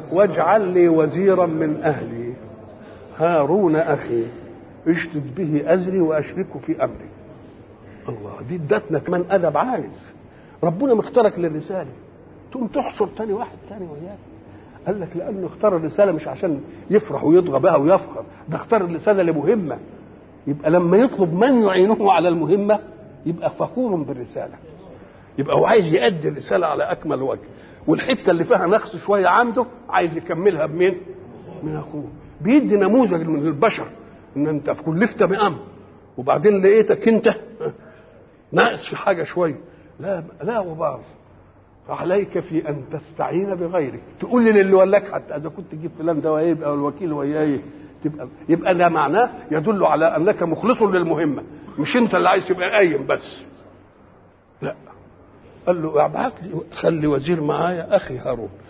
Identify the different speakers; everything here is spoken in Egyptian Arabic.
Speaker 1: واجعل لي وزيرا من اهلي هارون اخي اشدد به ازري واشركه في امري الله دي ادتنا كمان ادب عايز ربنا مختارك للرساله تقوم تحصر تاني واحد تاني وياك قال لك لانه اختار الرساله مش عشان يفرح ويطغى بها ويفخر ده اختار الرساله لمهمه يبقى لما يطلب من يعينه على المهمه يبقى فخور بالرساله يبقى هو عايز يأدي الرساله على اكمل وجه والحته اللي فيها نقص شويه عنده عايز يكملها بمين؟ من اخوه بيدي نموذج من البشر ان انت كلفت بامر وبعدين لقيتك انت ناقص في حاجه شويه لا لا غبار فعليك في ان تستعين بغيرك تقول لي للي ولاك حتى اذا كنت تجيب فلان ده ويبقى الوكيل وياي تبقى يبقى ده معناه يدل على انك مخلص للمهمه مش انت اللي عايز تبقى قايم بس لا قال له ابعت لي خلي وزير معايا اخي هارون